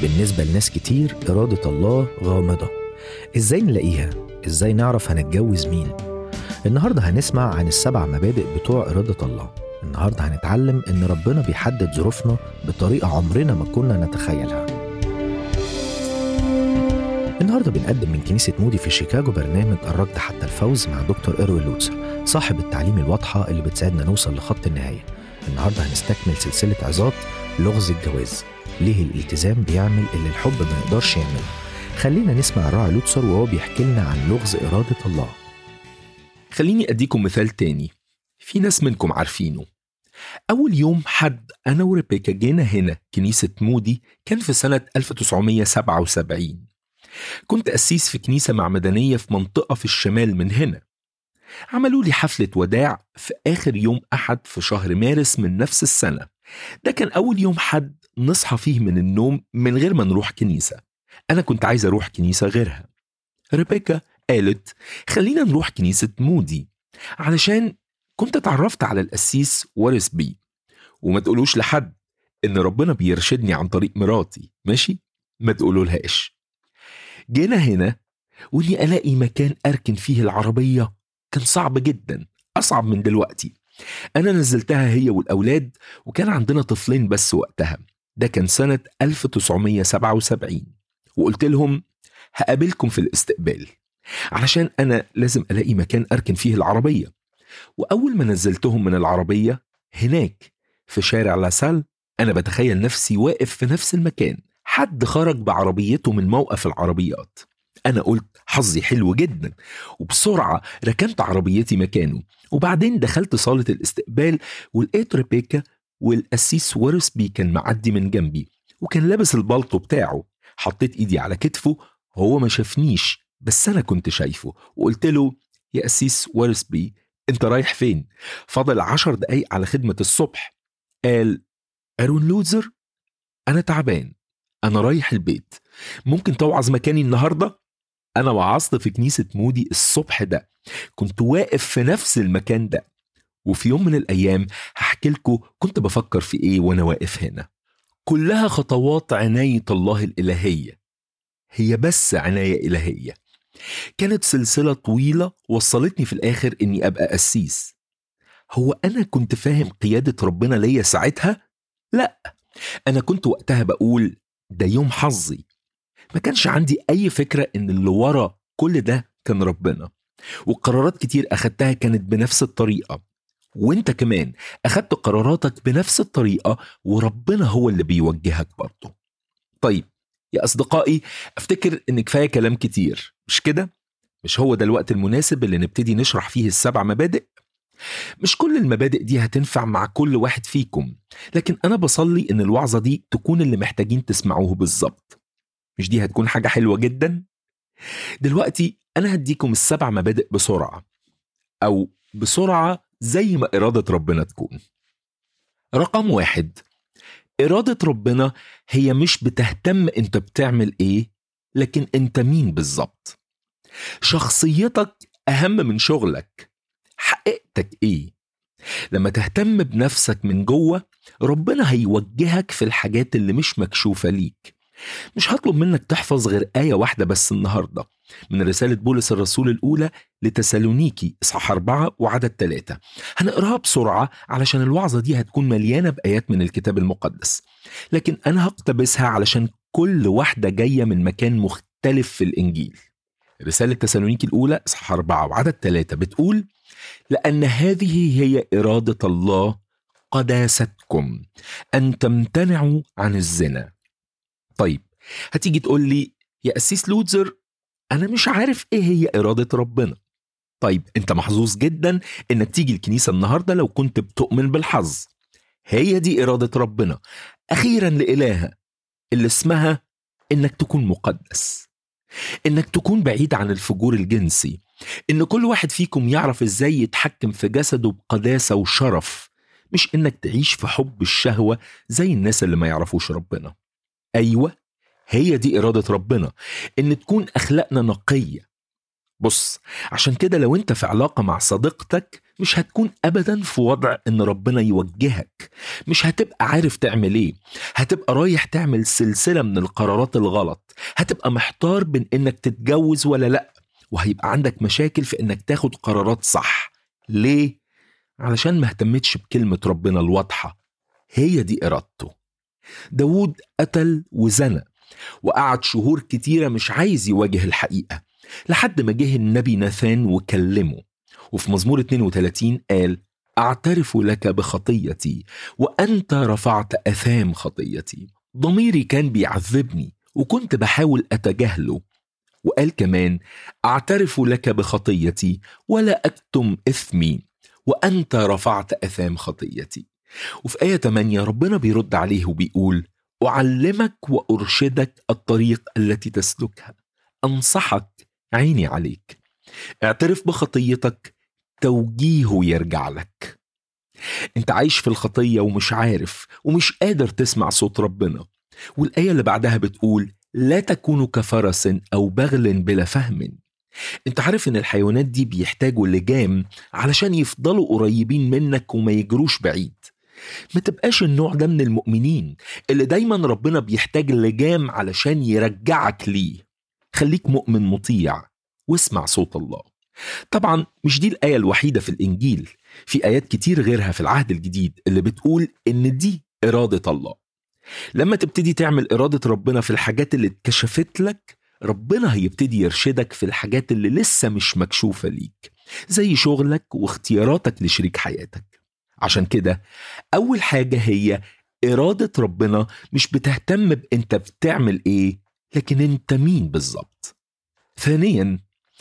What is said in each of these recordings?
بالنسبة لناس كتير إرادة الله غامضة إزاي نلاقيها؟ إزاي نعرف هنتجوز مين؟ النهاردة هنسمع عن السبع مبادئ بتوع إرادة الله النهاردة هنتعلم إن ربنا بيحدد ظروفنا بطريقة عمرنا ما كنا نتخيلها النهارده بنقدم من كنيسة مودي في شيكاغو برنامج الركض حتى الفوز مع دكتور إيروين لوتسر صاحب التعليم الواضحة اللي بتساعدنا نوصل لخط النهاية النهارده هنستكمل سلسلة عظات لغز الجواز ليه الالتزام بيعمل اللي الحب ما يقدرش يعمله خلينا نسمع الراعي لوتسر وهو بيحكي لنا عن لغز إرادة الله خليني أديكم مثال تاني في ناس منكم عارفينه أول يوم حد أنا وريبيكا جينا هنا كنيسة مودي كان في سنة 1977 كنت قسيس في كنيسة معمدانية في منطقة في الشمال من هنا عملوا لي حفلة وداع في آخر يوم أحد في شهر مارس من نفس السنة ده كان أول يوم حد نصحى فيه من النوم من غير ما نروح كنيسة أنا كنت عايز أروح كنيسة غيرها ريبيكا قالت خلينا نروح كنيسة مودي علشان كنت اتعرفت على القسيس وارس بي وما تقولوش لحد إن ربنا بيرشدني عن طريق مراتي ماشي ما تقولوا لهاش جينا هنا ولي ألاقي مكان أركن فيه العربية كان صعب جدا أصعب من دلوقتي أنا نزلتها هي والأولاد وكان عندنا طفلين بس وقتها ده كان سنة 1977 وقلت لهم هقابلكم في الاستقبال علشان أنا لازم ألاقي مكان أركن فيه العربية وأول ما نزلتهم من العربية هناك في شارع لاسال أنا بتخيل نفسي واقف في نفس المكان حد خرج بعربيته من موقف العربيات أنا قلت حظي حلو جدا وبسرعة ركنت عربيتي مكانه وبعدين دخلت صالة الاستقبال ولقيت ريبيكا والقسيس ورسبي كان معدي من جنبي وكان لابس البلطو بتاعه حطيت ايدي على كتفه هو ما شافنيش بس انا كنت شايفه وقلت له يا قسيس ورسبي انت رايح فين فاضل عشر دقايق على خدمة الصبح قال أرون لوزر أنا تعبان أنا رايح البيت ممكن توعظ مكاني النهاردة أنا وعظت في كنيسة مودي الصبح ده كنت واقف في نفس المكان ده وفي يوم من الأيام هحكي لكم كنت بفكر في إيه وأنا واقف هنا كلها خطوات عناية الله الإلهية هي بس عناية إلهية كانت سلسلة طويلة وصلتني في الآخر إني أبقى قسيس هو أنا كنت فاهم قيادة ربنا ليا ساعتها؟ لا أنا كنت وقتها بقول ده يوم حظي ما كانش عندي أي فكرة إن اللي ورا كل ده كان ربنا وقرارات كتير أخدتها كانت بنفس الطريقة وانت كمان أخدت قراراتك بنفس الطريقة وربنا هو اللي بيوجهك برضه طيب يا أصدقائي أفتكر إن كفاية كلام كتير مش كده؟ مش هو ده الوقت المناسب اللي نبتدي نشرح فيه السبع مبادئ؟ مش كل المبادئ دي هتنفع مع كل واحد فيكم لكن أنا بصلي إن الوعظة دي تكون اللي محتاجين تسمعوه بالظبط مش دي هتكون حاجة حلوة جدا؟ دلوقتي أنا هديكم السبع مبادئ بسرعة أو بسرعة زي ما إرادة ربنا تكون رقم واحد إرادة ربنا هي مش بتهتم أنت بتعمل إيه لكن أنت مين بالظبط شخصيتك أهم من شغلك حقيقتك إيه لما تهتم بنفسك من جوه ربنا هيوجهك في الحاجات اللي مش مكشوفة ليك مش هطلب منك تحفظ غير آية واحدة بس النهاردة من رسالة بولس الرسول الأولى لتسالونيكي إصحاح أربعة وعدد ثلاثة هنقراها بسرعة علشان الوعظة دي هتكون مليانة بآيات من الكتاب المقدس لكن أنا هقتبسها علشان كل واحدة جاية من مكان مختلف في الإنجيل رسالة تسالونيكي الأولى إصحاح أربعة وعدد ثلاثة بتقول لأن هذه هي إرادة الله قداستكم أن تمتنعوا عن الزنا طيب هتيجي تقول لي يا قسيس لوتزر أنا مش عارف إيه هي إرادة ربنا طيب أنت محظوظ جدا إنك تيجي الكنيسة النهاردة لو كنت بتؤمن بالحظ هي دي إرادة ربنا أخيرا لإلهة اللي اسمها إنك تكون مقدس إنك تكون بعيد عن الفجور الجنسي إن كل واحد فيكم يعرف إزاي يتحكم في جسده بقداسة وشرف مش إنك تعيش في حب الشهوة زي الناس اللي ما يعرفوش ربنا أيوة هي دي إرادة ربنا إن تكون أخلاقنا نقية بص عشان كده لو انت في علاقة مع صديقتك مش هتكون ابدا في وضع ان ربنا يوجهك مش هتبقى عارف تعمل ايه هتبقى رايح تعمل سلسلة من القرارات الغلط هتبقى محتار بين انك تتجوز ولا لا وهيبقى عندك مشاكل في انك تاخد قرارات صح ليه؟ علشان ما اهتمتش بكلمة ربنا الواضحة هي دي إرادته داود قتل وزنى وقعد شهور كتيرة مش عايز يواجه الحقيقة لحد ما جه النبي ناثان وكلمه وفي مزمور 32 قال أعترف لك بخطيتي وأنت رفعت أثام خطيتي ضميري كان بيعذبني وكنت بحاول أتجاهله وقال كمان أعترف لك بخطيتي ولا أكتم إثمي وأنت رفعت أثام خطيتي وفي آية 8 ربنا بيرد عليه وبيقول أعلمك وأرشدك الطريق التي تسلكها أنصحك عيني عليك اعترف بخطيتك توجيهه يرجع لك انت عايش في الخطية ومش عارف ومش قادر تسمع صوت ربنا والآية اللي بعدها بتقول لا تكونوا كفرس أو بغل بلا فهم انت عارف ان الحيوانات دي بيحتاجوا لجام علشان يفضلوا قريبين منك وما يجروش بعيد ما تبقاش النوع ده من المؤمنين اللي دايما ربنا بيحتاج لجام علشان يرجعك ليه خليك مؤمن مطيع واسمع صوت الله طبعا مش دي الآية الوحيدة في الإنجيل في آيات كتير غيرها في العهد الجديد اللي بتقول إن دي إرادة الله لما تبتدي تعمل إرادة ربنا في الحاجات اللي اتكشفت لك ربنا هيبتدي يرشدك في الحاجات اللي لسه مش مكشوفة ليك زي شغلك واختياراتك لشريك حياتك عشان كده أول حاجة هي إرادة ربنا مش بتهتم بأنت بتعمل إيه لكن أنت مين بالظبط ثانيا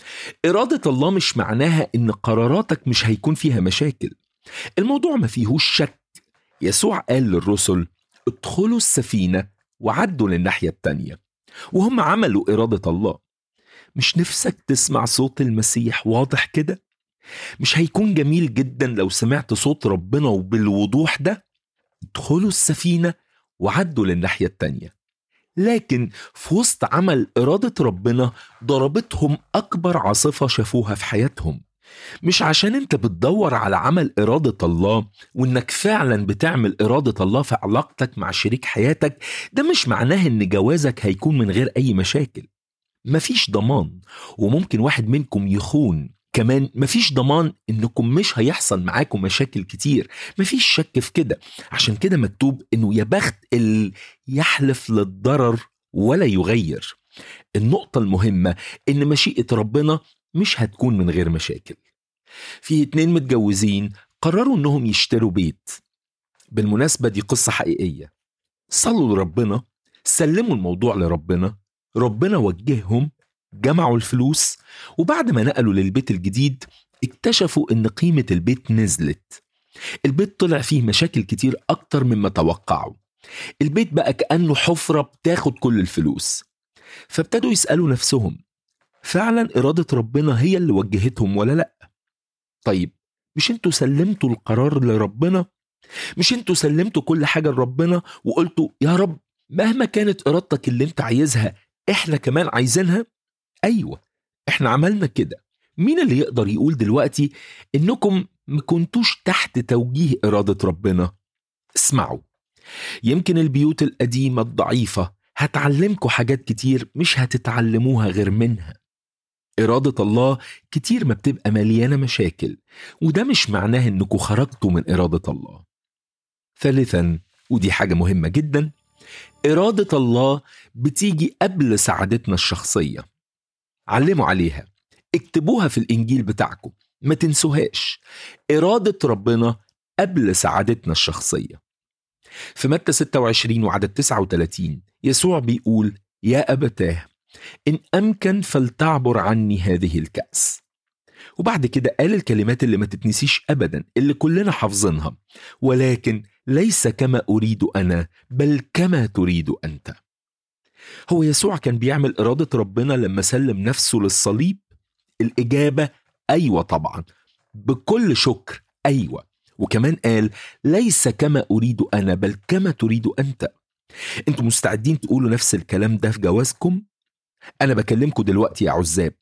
إرادة الله مش معناها إن قراراتك مش هيكون فيها مشاكل الموضوع ما فيهوش شك يسوع قال للرسل ادخلوا السفينة وعدوا للناحية التانية وهم عملوا إرادة الله مش نفسك تسمع صوت المسيح واضح كده؟ مش هيكون جميل جدا لو سمعت صوت ربنا وبالوضوح ده؟ ادخلوا السفينة وعدوا للناحية التانية لكن في وسط عمل إرادة ربنا ضربتهم أكبر عاصفة شافوها في حياتهم مش عشان انت بتدور على عمل إرادة الله وانك فعلا بتعمل إرادة الله في علاقتك مع شريك حياتك ده مش معناه ان جوازك هيكون من غير أي مشاكل مفيش ضمان وممكن واحد منكم يخون كمان مفيش ضمان انكم مش هيحصل معاكم مشاكل كتير مفيش شك في كده عشان كده مكتوب انه يا بخت اللي يحلف للضرر ولا يغير النقطة المهمة ان مشيئة ربنا مش هتكون من غير مشاكل في اتنين متجوزين قرروا انهم يشتروا بيت بالمناسبة دي قصة حقيقية صلوا لربنا سلموا الموضوع لربنا ربنا وجههم جمعوا الفلوس وبعد ما نقلوا للبيت الجديد اكتشفوا ان قيمة البيت نزلت البيت طلع فيه مشاكل كتير اكتر مما توقعوا البيت بقى كأنه حفرة بتاخد كل الفلوس فابتدوا يسألوا نفسهم فعلا إرادة ربنا هي اللي وجهتهم ولا لأ طيب مش انتوا سلمتوا القرار لربنا مش انتوا سلمتوا كل حاجة لربنا وقلتوا يا رب مهما كانت إرادتك اللي انت عايزها احنا كمان عايزينها ايوه احنا عملنا كده مين اللي يقدر يقول دلوقتي انكم ما كنتوش تحت توجيه إرادة ربنا اسمعوا يمكن البيوت القديمة الضعيفة هتعلمكم حاجات كتير مش هتتعلموها غير منها إرادة الله كتير ما بتبقى مليانة مشاكل وده مش معناه إنكم خرجتوا من إرادة الله ثالثا ودي حاجة مهمة جدا إرادة الله بتيجي قبل سعادتنا الشخصية علموا عليها اكتبوها في الإنجيل بتاعكم ما تنسوهاش إرادة ربنا قبل سعادتنا الشخصية في متى 26 وعدد 39 يسوع بيقول يا أبتاه إن أمكن فلتعبر عني هذه الكأس وبعد كده قال الكلمات اللي ما تتنسيش أبدا اللي كلنا حافظينها ولكن ليس كما أريد أنا بل كما تريد أنت هو يسوع كان بيعمل إرادة ربنا لما سلم نفسه للصليب الإجابة أيوة طبعا بكل شكر أيوة وكمان قال ليس كما أريد أنا بل كما تريد أنت أنتوا مستعدين تقولوا نفس الكلام ده في جوازكم؟ أنا بكلمكم دلوقتي يا عزاب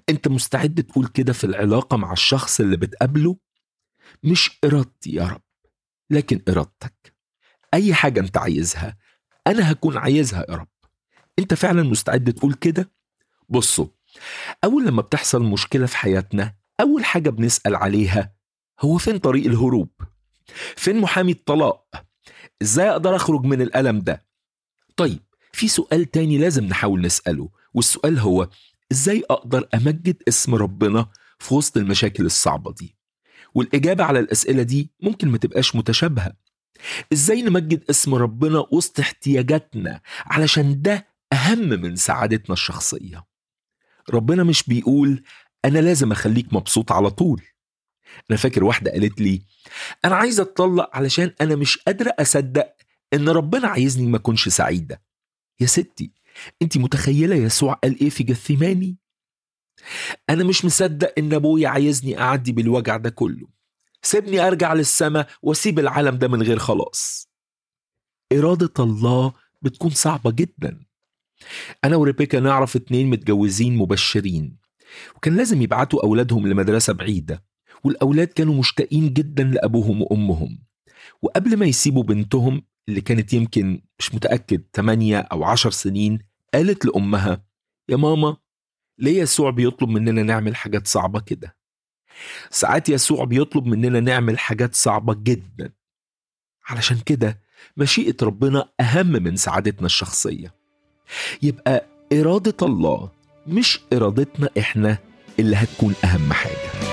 انت مستعد تقول كده في العلاقة مع الشخص اللي بتقابله مش إرادتي يا رب لكن إرادتك أي حاجة أنت عايزها أنا هكون عايزها يا رب أنت فعلا مستعد تقول كده بصوا أول لما بتحصل مشكلة في حياتنا أول حاجة بنسأل عليها هو فين طريق الهروب فين محامي الطلاق ازاي اقدر اخرج من الالم ده طيب في سؤال تاني لازم نحاول نساله والسؤال هو ازاي اقدر امجد اسم ربنا في وسط المشاكل الصعبه دي والاجابه على الاسئله دي ممكن ما تبقاش متشابهه ازاي نمجد اسم ربنا وسط احتياجاتنا علشان ده اهم من سعادتنا الشخصيه ربنا مش بيقول انا لازم اخليك مبسوط على طول انا فاكر واحده قالت لي انا عايزه اتطلق علشان انا مش قادره اصدق ان ربنا عايزني ما اكونش سعيده يا ستي انت متخيله يسوع قال ايه في جثيماني انا مش مصدق ان ابويا عايزني اعدي بالوجع ده كله سيبني ارجع للسماء واسيب العالم ده من غير خلاص اراده الله بتكون صعبه جدا انا وريبيكا نعرف اتنين متجوزين مبشرين وكان لازم يبعتوا اولادهم لمدرسه بعيده والأولاد كانوا مشتاقين جدا لأبوهم وأمهم وقبل ما يسيبوا بنتهم اللي كانت يمكن مش متأكد 8 أو 10 سنين قالت لأمها يا ماما ليه يسوع بيطلب مننا نعمل حاجات صعبة كده ساعات يسوع بيطلب مننا نعمل حاجات صعبة جدا علشان كده مشيئة ربنا أهم من سعادتنا الشخصية يبقى إرادة الله مش إرادتنا إحنا اللي هتكون أهم حاجة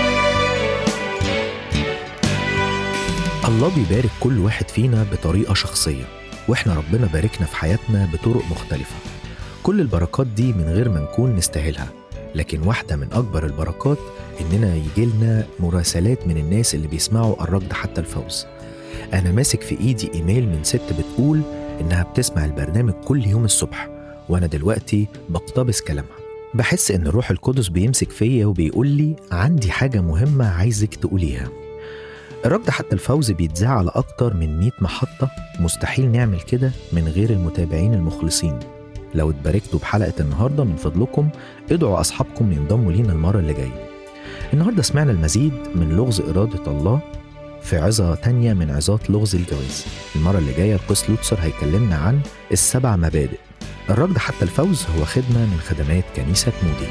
الله بيبارك كل واحد فينا بطريقة شخصية واحنا ربنا باركنا في حياتنا بطرق مختلفة كل البركات دي من غير ما نكون نستاهلها لكن واحدة من أكبر البركات إننا يجيلنا مراسلات من الناس اللي بيسمعوا الركض حتى الفوز أنا ماسك في إيدي إيميل من ست بتقول إنها بتسمع البرنامج كل يوم الصبح وأنا دلوقتي بقتبس كلامها بحس إن الروح القدس بيمسك فيا وبيقول لي عندي حاجة مهمة عايزك تقوليها الركض حتى الفوز بيتذاع على أكتر من 100 محطة مستحيل نعمل كده من غير المتابعين المخلصين لو اتباركتوا بحلقة النهاردة من فضلكم ادعوا أصحابكم ينضموا لينا المرة اللي جاية النهاردة سمعنا المزيد من لغز إرادة الله في عظة تانية من عظات لغز الجواز المرة اللي جاية القس لوتسر هيكلمنا عن السبع مبادئ الركض حتى الفوز هو خدمة من خدمات كنيسة مودي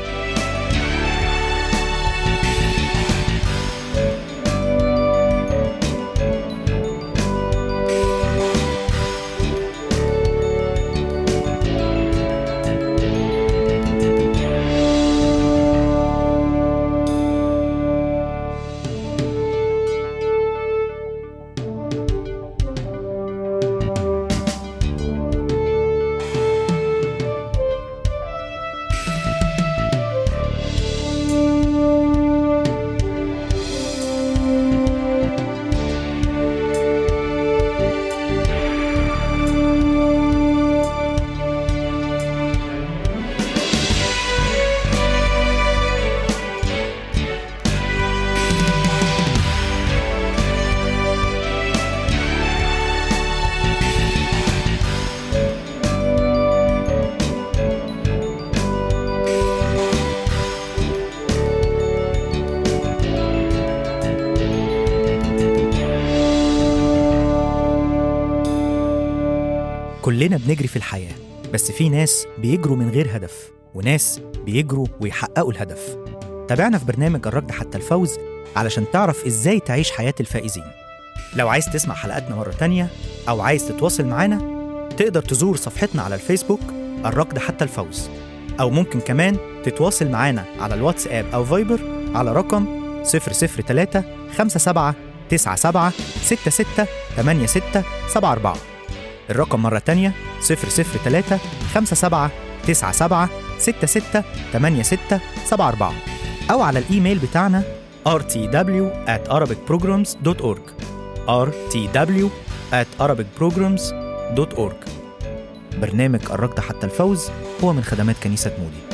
كلنا بنجري في الحياة بس في ناس بيجروا من غير هدف وناس بيجروا ويحققوا الهدف تابعنا في برنامج الركض حتى الفوز علشان تعرف ازاي تعيش حياة الفائزين لو عايز تسمع حلقاتنا مرة تانية أو عايز تتواصل معانا تقدر تزور صفحتنا على الفيسبوك الركض حتى الفوز أو ممكن كمان تتواصل معانا على الواتساب أو فايبر على رقم 003 57 97 66 86 74 الرقم مرة تانية 003 57 97 66 86 74 أو على الإيميل بتاعنا rtw at arabicprograms.org rtw at arabicprograms.org برنامج الركض حتى الفوز هو من خدمات كنيسة مودي